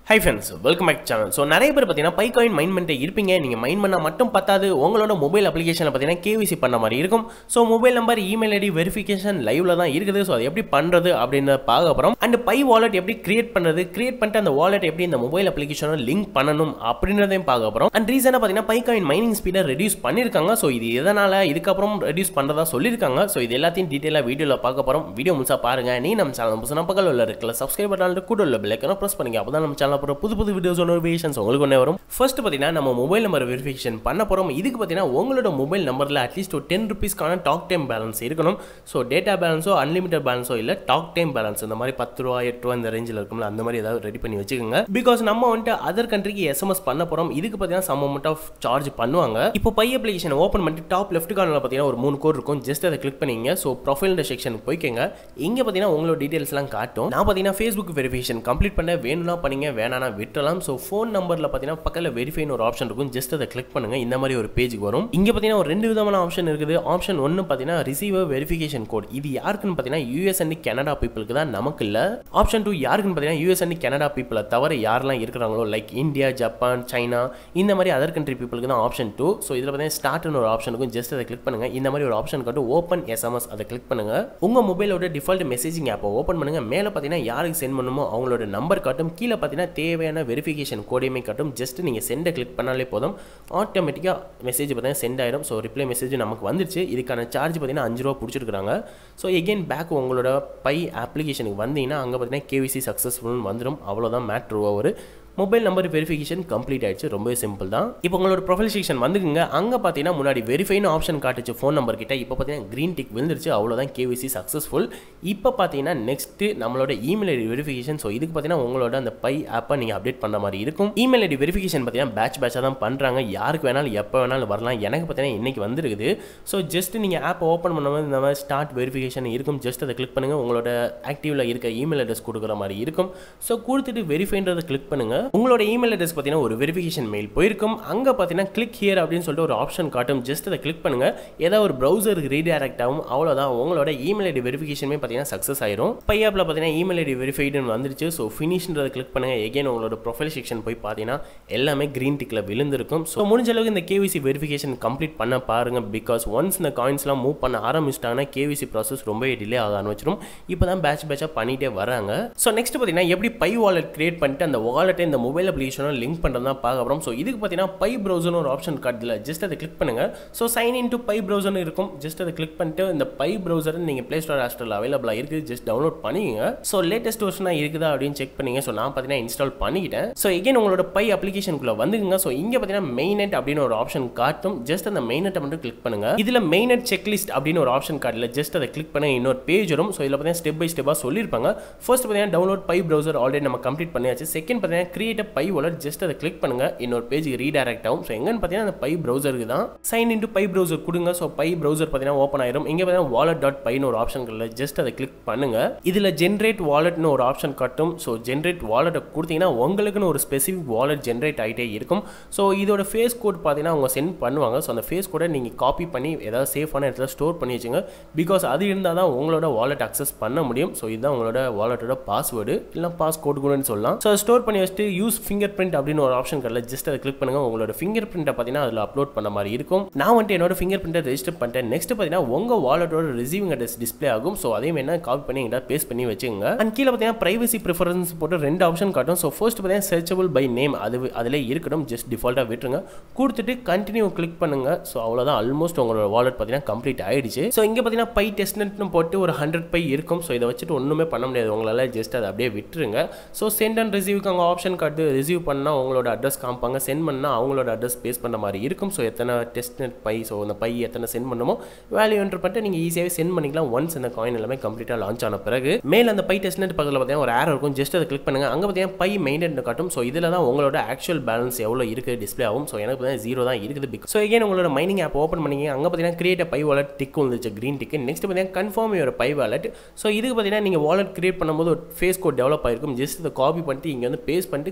high friends welcome back channel so நிறைய பேர் பார்த்தீங்கன்னா பை காயின் மைன் பண்ணிட்டு இருப்பீங்க நீங்கள் மைன் பண்ணால் மட்டும் பத்தாது உங்களோட மொபைல் அப்ளிகேஷனில் பார்த்தீங்கன்னா கேவிசி பண்ண மாதிரி இருக்கும் so mobile number email ID verification லைவ்ல தான் இருக்குது ஸோ அது எப்படி பண்ணுறது அப்படின்னு பார்க்க போகிறோம் அண்ட் பை வாலெட் எப்படி கிரியேட் பண்ணுறது கிரியேட் பண்ணிட்டு அந்த வாலெட் எப்படி இந்த மொபைல் அப்ளிகேஷனை லிங்க் பண்ணணும் அப்படின்றதையும் பார்க்க போகிறோம் அண்ட் ரீசனாக பார்த்தீங்கன்னா பை காயின் மைனிங் ஸ்பீடை ரெடியூஸ் பண்ணியிருக்காங்க ஸோ இது எதனால் இதுக்கப்புறம் ரெடியூஸ் பண்ணுறதா சொல்லியிருக்காங்க ஸோ இது எல்லாத்தையும் டீட்டெயிலாக வீடியோவில் பார்க்க போகிறோம் வீடியோ முழுசா பாருங்க நீ நம்ம சேனல் புதுசாக பக்கத்தில் உள்ள இருக்கல சப்ஸ்கிரைப் பட்டன் கூட உள்ள பெல்லைக்கனை ப்ரெஸ் பண்ணுங்க அப்போ தான் நம்ம சேனல் போகிற புது புது வீடியோஸ் நோட்டிஃபிகேஷன்ஸ் உங்களுக்கு ஒன்றே வரும் ஃபர்ஸ்ட் பார்த்தீங்கன்னா நம்ம மொபைல் நம்பர் வெரிஃபிகேஷன் பண்ண போகிறோம் இதுக்கு பார்த்தீங்கன்னா உங்களோட மொபைல் நம்பரில் அட்லீஸ்ட் ஒரு டென் ருபீஸ்க்கான டாக் டைம் பேலன்ஸ் இருக்கணும் ஸோ டேட்டா பேலன்ஸோ அன்லிமிட்டட் பேலன்ஸோ இல்லை டாக் டைம் பேலன்ஸ் இந்த மாதிரி பத்து ரூபா எட்டு ரூபா இந்த ரேஞ்சில் இருக்கும்ல அந்த மாதிரி ஏதாவது ரெடி பண்ணி வச்சுக்கோங்க பிகாஸ் நம்ம வந்துட்டு அதர் கண்ட்ரிக்கு எஸ்எம்எஸ் பண்ண போகிறோம் இதுக்கு பார்த்தீங்கன்னா சம் அமௌண்ட் ஆஃப் சார்ஜ் பண்ணுவாங்க இப்போ பை அப்ளிகேஷன் ஓப்பன் பண்ணிட்டு டாப் லெஃப்ட் கார்னரில் பார்த்தீங்கன்னா ஒரு மூணு கோட் இருக்கும் ஜஸ்ட் அதை கிளிக் பண்ணிங்க ஸோ ப்ரொஃபைல் செக்ஷனுக்கு போய்க்கங்க இங்கே பார்த்தீங்கன்னா உங்களோட டீட்டெயில்ஸ்லாம் காட்டும் நான் பார்த்தீங்கன்னா ஃபேஸ்புக் வெரிஃபிகேஷன் கம்ப்ளீட் பண்ண வேணும்னா பண்ணீங்க வேணானா விட்டுறலாம் ஸோ ஃபோன் நம்பரில் பார்த்தீங்கன்னா பக்கத்தில் வெரிஃபைன்னு ஒரு ஆப்ஷன் இருக்கும் ஜஸ்ட் அதை கிளிக் பண்ணுங்க இந்த மாதிரி ஒரு பேஜுக்கு வரும் இங்கே பார்த்தீங்கன்னா ஒரு ரெண்டு விதமான ஆப்ஷன் இருக்குது ஆப்ஷன் ஒன்று பார்த்தீங்கன்னா ரிசீவர் வெரிஃபிகேஷன் கோட் இது யாருக்குன்னு பார்த்தீங்கன்னா யூஎஸ் அண்ட் கனடா பீப்புளுக்கு தான் நமக்கு இல்லை ஆப்ஷன் டூ யாருக்குன்னு பார்த்தீங்கன்னா யூஎஸ் அண்ட் கனடா பீப்புளை தவிர யாரெல்லாம் இருக்கிறாங்களோ லைக் இந்தியா ஜப்பான் சைனா இந்த மாதிரி அதர் கண்ட்ரி பீப்புளுக்கு தான் ஆப்ஷன் டூ ஸோ இதில் பார்த்தீங்கன்னா ஸ்டார்ட்னு ஒரு ஆப்ஷன் இருக்கும் ஜஸ்ட் அதை கிளிக் பண்ணுங்க இந்த மாதிரி ஒரு ஆப்ஷன் காட்டும் ஓப்பன் எஸ்எம்எஸ் அதை கிளிக் பண்ணுங்க உங்க மொபைலோட டிஃபால்ட் மெசேஜிங் ஆப்பை ஓப்பன் பண்ணுங்க மேலே பார்த்தீங்கன்னா யாருக்கு சென்ட் பண்ணுமோ அவங்களோட நம்பர் காட்டும் கீழே பார்த்தீங்கன்னா தேவையான வெரிஃபிகேஷன் கோடையுமே காட்டும் ஜஸ்ட் நீங்கள் சென்டை கிளிக் பண்ணாலே போதும் ஆட்டோமேட்டிக்காக மெசேஜ் பார்த்தீங்கன்னா சென்ட் ஆயிடும் ஸோ ரிப்ளை மெசேஜ் நமக்கு வந்துருச்சு இதுக்கான சார்ஜ் பார்த்தீங்கன்னா அஞ்சு ரூபா பிடிச்சிருக்காங்க ஸோ எகெயின் பேக் உங்களோட பை அப்ளிகேஷனுக்கு வந்தீங்கன்னா அங்கே பார்த்தீங்கன்னா கேவிசி சக்ஸஸ்ஃபுல்னு வந்துடும் அவ்வளோதான் matter over mobile number verification complete ஆயிடுச்சு ரொம்பவே சிம்பிள் தான் இப்போ உங்களோட ப்ரொஃபைல் செக்ஷன் வந்துக்குங்க அங்கே பார்த்தீங்கன்னா முன்னாடி வெரிஃபைன்னு ஆப்ஷன் காட்டுச்சு ஃபோன் நம்பர் கிட்ட இப்போ பார்த்தீங்கன்னா க்ரீன் டிக் விழுந்துருச்சு அவ்வளோதான் கேவிசி சக்ஸஸ்ஃபுல் இப்போ பார்த்தீங்கன்னா நெக்ஸ்ட்டு நம்மளோட இமெயில் ஐடி வெரிஃபிகேஷன் ஸோ இதுக்கு பார்த்தீங்கன்னா உங்களோட அந்த பை ஆப்பை நீங்கள் அப்டேட் பண்ண மாதிரி இருக்கும் இமெயில் ஐடி வெரிஃபிகேஷன் பார்த்தீங்கன்னா பேட்ச் பேட்சாக தான் பண்ணுறாங்க யாருக்கு வேணாலும் எப்போ வேணாலும் வரலாம் எனக்கு பார்த்தீங்கன்னா இன்றைக்கி வந்துருக்குது ஸோ ஜஸ்ட் நீங்கள் ஆப் ஓப்பன் பண்ணும்போது இந்த மாதிரி ஸ்டார்ட் வெரிஃபிகேஷன் இருக்கும் ஜஸ்ட் அதை கிளிக் பண்ணுங்கள் உங்களோட ஆக்டிவில் இருக்க இமெயில் அட்ரஸ் கொடுக்குற மாதிரி இருக்கும் ஸோ கொடுத்துட்டு வெரிஃபைன்றதை கிளிக் பண்ணுங்கள் உங்களோட இமெயில் அட்ரஸ் பார்த்தீங்கன்னா ஒரு வெரிஃபிகேஷன் மெயில் போயிருக்கும் அங்கே பார்த்தீங்கன்னா கிளிக் ஹியர் அப்படின்னு சொல்லிட்டு ஒரு ஆப்ஷன் காட்டும் ஜஸ்ட் அதை கிளிக் பண்ணுங்க ஏதாவது ஒரு ப்ரௌசருக்கு ரீடைரக்ட் ஆகும் அவ்வளோதான் உங்களோட இமெயில் ஐடி வெரிஃபிகேஷனுமே பார்த்தீங்கன்னா சக்ஸஸ் ஆயிரும் பை ஆப்பில் பார்த்தீங்கன்னா இமெயில் ஐடி வெரிஃபைடுன்னு வந்துருச்சு ஸோ ஃபினிஷ்ன்றதை கிளிக் பண்ணுங்க எகைன் உங்களோட ப்ரொஃபைல் செக்ஷன் போய் பார்த்தீங்கன்னா எல்லாமே க்ரீன் டிக்கில் விழுந்திருக்கும் ஸோ முடிஞ்ச அளவுக்கு இந்த கேவிசி வெரிஃபிகேஷன் கம்ப்ளீட் பண்ண பாருங்க பிகாஸ் ஒன்ஸ் இந்த காயின்ஸ்லாம் மூவ் பண்ண ஆரம்பிச்சிட்டாங்கன்னா கேவிசி ப்ராசஸ் ரொம்பவே டிலே ஆக ஆரம்பிச்சிடும் இப்போ தான் பேட்ச் பேட்சாக பண்ணிகிட்டே வராங்க ஸோ நெக்ஸ்ட் பார்த்தீங்கன்னா எப்படி பை வாலெட் கிரியேட் பண்ணிட்டு அந்த வாலெட்டை இந்த மொபைல் அப்ளிகேஷனோட லிங்க் பண்ணுறது தான் பார்க்க போகிறோம் ஸோ இதுக்கு பார்த்தீங்கன்னா பை ப்ரௌசர்னு ஒரு ஆப்ஷன் காட்டுதில்ல ஜஸ்ட் அதை கிளிக் பண்ணுங்கள் so sign in to pi ப்ரௌசர்னு இருக்கும் ஜஸ்ட் அதை கிளிக் பண்ணிட்டு இந்த பை ப்ரௌசர் நீங்கள் ப்ளே ஸ்டோர் ஆஸ்டரில் அவைலபிளாக இருக்குது ஜஸ்ட் டவுன்லோட் பண்ணிக்கங்க ஸோ லேட்டஸ்ட் வெர்ஷனாக இருக்குதா அப்படின்னு செக் பண்ணிங்க ஸோ நான் பார்த்தீங்கன்னா இன்ஸ்டால் பண்ணிக்கிட்டேன் ஸோ எகைன் உங்களோட பை அப்ளிகேஷனுக்குள்ளே வந்துக்குங்க ஸோ இங்கே பார்த்தீங்கன்னா மெயினெட் அப்படின்னு ஒரு ஆப்ஷன் காட்டும் ஜஸ்ட் அந்த மெயினெட்டை மட்டும் கிளிக் பண்ணுங்க இதில் மெயினெட் செக்லிஸ்ட் அப்படின்னு ஒரு ஆப்ஷன் காட்டில் ஜஸ்ட் அதை கிளிக் பண்ண இன்னொரு பேஜ் வரும் ஸோ இதில் பார்த்தீங்கன்னா ஸ்டெப் பை ஸ்டெப்பாக சொல்லியிருப்பாங்க ஃபர்ஸ்ட் பார்த்தீங்கன்னா டவுன்லோட் பை ப்ரௌசர் ஆல்ரெடி நம்ம கம்ப்ளீட் பண்ணியாச்சு செகண்ட் பார்த்தீங்கன்னா கிரியேட் பை வாலெட் ஜஸ்ட் அதை கிளிக் பண்ணுங்க இன்னொரு பேஜுக்கு ரீடைரக்ட் ஆகும் ஸோ எங்கன்னு பார்த்தீங்கன்னா அந்த பை ப்ரௌசருக்கு தான் சைன் இன்டு பை ப்ரௌசர் கொடுங்க ஸோ பை ப்ரௌசர் பார்த்தீங்கன்னா ஓப்பன் ஆயிரும் இங்கே பார்த்தீங்கன்னா வாலெட் டாட் பைன்னு ஒரு ஆப்ஷன் இல்லை ஜஸ்ட் அதை கிளிக் பண்ணுங்க இதில் ஜென்ரேட் வாலெட்னு ஒரு ஆப்ஷன் காட்டும் ஸோ ஜென்ரேட் வாலெட்டை கொடுத்தீங்கன்னா உங்களுக்குன்னு ஒரு ஸ்பெசிஃபிக் வாலெட் ஜென்ரேட் ஆகிட்டே இருக்கும் ஸோ இதோட ஃபேஸ் கோட் பார்த்தீங்கன்னா அவங்க சென்ட் பண்ணுவாங்க ஸோ அந்த ஃபேஸ் கோடை நீங்கள் காப்பி பண்ணி ஏதாவது சேஃபான இடத்துல ஸ்டோர் பண்ணி வச்சுங்க பிகாஸ் அது இருந்தால் தான் உங்களோட வாலெட் அக்சஸ் பண்ண முடியும் ஸோ இதுதான் உங்களோட வாலெட்டோட பாஸ்வேர்டு இல்லை பாஸ் கோட் கூடன்னு சொல்லலாம் ஸோ ஸ்டோர் பண்ணி வச்சுட்டு யூஸ் ஃபிங்கர் பிரிண்ட் அப்படின்னு ஒரு ஆப்ஷன் கடல ஜஸ்ட் அதை கிளிக் பண்ணுங்க உங்களோட ஃபிங்கர் பிரிண்ட்டை பார்த்தீங்கன்னா அதில் அப்லோட் பண்ண மாதிரி இருக்கும் நான் வந்துட்டு என்னோட ஃபிங்கர் பிரிண்ட்டை ரெஜிஸ்டர் பண்ணிட்டேன் நெக்ஸ்ட் பார்த்தீங்கன்னா உங்கள் வாலெட்டோட ரிசீவிங் அட்ரஸ் டிஸ்ப்ளே ஆகும் ஸோ அதே என்ன காப்பி பண்ணி எங்கிட்ட பேஸ்ட் பண்ணி வச்சுங்க அண்ட் கீழே பார்த்தீங்கன்னா ப்ரைவசி ப்ரிஃபரன்ஸ் போட்டு ரெண்டு ஆப்ஷன் காட்டும் ஸோ ஃபர்ஸ்ட் பார்த்தீங்கன்னா சர்ச்சபிள் பை நேம் அது அதிலே இருக்கட்டும் ஜஸ்ட் டிஃபால்ட்டாக விட்டுருங்க கொடுத்துட்டு கண்டினியூ கிளிக் பண்ணுங்க ஸோ அவ்வளோதான் ஆல்மோஸ்ட் உங்களோட வாலெட் பார்த்தீங்கன்னா கம்ப்ளீட் ஆயிடுச்சு ஸோ இங்கே பார்த்தீங்கன்னா பை டெஸ்ட்னு போட்டு ஒரு ஹண்ட்ரட் பை இருக்கும் ஸோ இதை வச்சுட்டு ஒன்றுமே பண்ண முடியாது உங்களால் ஜஸ்ட் அதை அப்படியே விட்டுருங்க ஸோ சென்ட் அண்ட் ரிசீவுக்கு அங்கே ஆப்ஷன் காட்டு ரிசீவ் பண்ணால் உங்களோட அட்ரஸ் காமிப்பாங்க சென்ட் பண்ணால் அவங்களோட அட்ரஸ் பேஸ் பண்ண மாதிரி இருக்கும் ஸோ எத்தனை டெஸ்ட் நெட் பை ஸோ அந்த பை எத்தனை சென்ட் பண்ணுமோ வேல்யூ என்ட்ரு பண்ணிட்டு நீங்கள் ஈஸியாகவே சென்ட் பண்ணிக்கலாம் ஒன்ஸ் இந்த காயின் எல்லாமே கம்ப்ளீட்டாக லான்ச் ஆன பிறகு மேலே அந்த பை டெஸ்ட் நெட் பக்கத்தில் பார்த்தீங்கன்னா ஒரு ஏர் இருக்கும் ஜஸ்ட் அதை கிளிக் பண்ணுங்கள் அங்கே பார்த்தீங்கன்னா பை மெயின்டென் காட்டும் ஸோ இதில் தான் உங்களோட ஆக்சுவல் பேலன்ஸ் எவ்வளோ இருக்குது டிஸ்பிளே ஆகும் ஸோ எனக்கு பார்த்தீங்கன்னா ஜீரோ தான் இருக்குது பிக் ஸோ எகேன் உங்களோட மைனிங் ஆப் ஓப்பன் பண்ணிங்க அங்கே பார்த்தீங்கன்னா கிரியேட் பை வாலெட் டிக் வந்துச்சு க்ரீன் டிக்கு நெக்ஸ்ட் பார்த்தீங்கன்னா confirm your pi wallet so இதுக்கு பார்த்தீங்கன்னா நீங்கள் வாலெட் கிரியேட் பண்ணும்போது ஒரு ஃபேஸ் கோட் டெவலப் ஆயிருக்கும் ஜஸ்ட் இதை காப்பி பண்ணிட்டு இங்கே வந்து பேஸ்ட் பண்ணிட்டு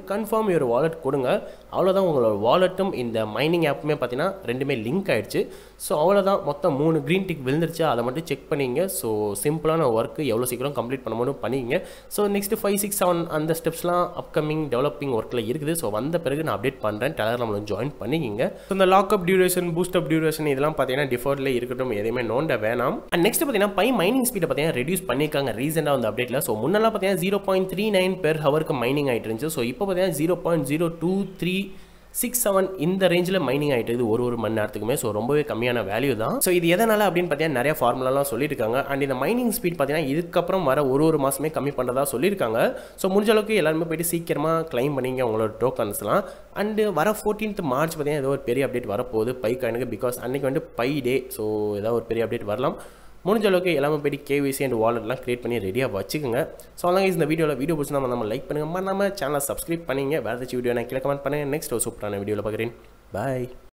கன்ஃபார்ம் your wallet கொடுங்க அவ்வளோதான் உங்களோட வாலெட்டும் இந்த மைனிங் ஆப்புமே பார்த்தீங்கன்னா ரெண்டுமே லிங்க் ஆயிடுச்சு ஸோ அவ்வளோதான் மொத்தம் மூணு க்ரீன் டிக் விழுந்துருச்சு அதை மட்டும் செக் பண்ணிங்க ஸோ சிம்பிளான ஒர்க்கு எவ்வளோ சீக்கிரம் கம்ப்ளீட் பண்ண முடியும் பண்ணிங்க so next five six seven அந்த ஸ்டெப்ஸ்லாம் அப்கமிங் டெவலப்பிங் ஒர்க்கில் இருக்குது ஸோ வந்த பிறகு நான் அப்டேட் பண்ணுறேன் டெலகிராமில் ஜாயின் பண்ணிக்கிங்க ஸோ இந்த lockup duration boost up duration இதெல்லாம் பார்த்தீங்கன்னா டிஃபால்ட்ல இருக்கட்டும் எதையுமே நோண்ட வேணாம் அண்ட் நெக்ஸ்ட் பார்த்தீங்கன்னா பை மைனிங் ஸ்பீடை பார்த்தீங்கன்னா ரெடியூஸ் பண்ணியிருக்காங்க ரீசெண்டாக வந்து அப்டேட்டில் ஸோ முன்னெல்லாம் பார்த்தீங்கன்னா zero point three nine per ஹவருக்கு மைனிங் ஆகிட்டு இருந்துச்சு ஸோ இப்போ பார்த்தீங்கன்னா zero point zero two three six seven இந்த ரேஞ்சில் மைனிங் ஆகிட்டு இருக்குது ஒரு ஒரு மணி நேரத்துக்குமே ஸோ ரொம்பவே கம்மியான வேல்யூ தான் ஸோ இது எதனால் அப்படின்னு பார்த்தீங்கன்னா நிறைய ஃபார்முலாலாம் சொல்லியிருக்காங்க அண்ட் இந்த மைனிங் ஸ்பீட் பார்த்தீங்கன்னா இதுக்கப்புறம் வர ஒரு ஒரு மாதமே கம்மி பண்ணுறதா சொல்லியிருக்காங்க ஸோ முடிஞ்ச அளவுக்கு எல்லாருமே போயிட்டு சீக்கிரமாக கிளைம் பண்ணிங்க உங்களோட டோக்கன்ஸ்லாம் அண்டு வர ஃபோர்டீன்த் மார்ச் பார்த்தீங்கன்னா ஏதோ ஒரு பெரிய அப்டேட் வரப்போகுது பை காயினுக்கு பிகாஸ் அன்றைக்கி வந்து பை டே ஸோ ஏதாவது ஒரு பெரிய அப்டேட் வரலாம் முடிஞ்ச அளவுக்கு எல்லாமே போய்ட்டு கேவிசி அண்ட் வாலெட்லாம் க்ரியேட் பண்ணி ரெடியாக வச்சுக்கோங்க ஸோ அதான் இந்த வீடியோவில் வீடியோ பிடிச்சி நம்ம லைக் பண்ணுங்கள் நம்ம சேனலை சப்ஸ்கிரைப் பண்ணிங்க வேறு ஏதாச்சும் வீடியோ நான் கீழே கமெண்ட் பண்ணுங்கள் நெக்ஸ்ட் ஒரு சூப்பரான வீடியோவில் பார்க்குறேன் பாய்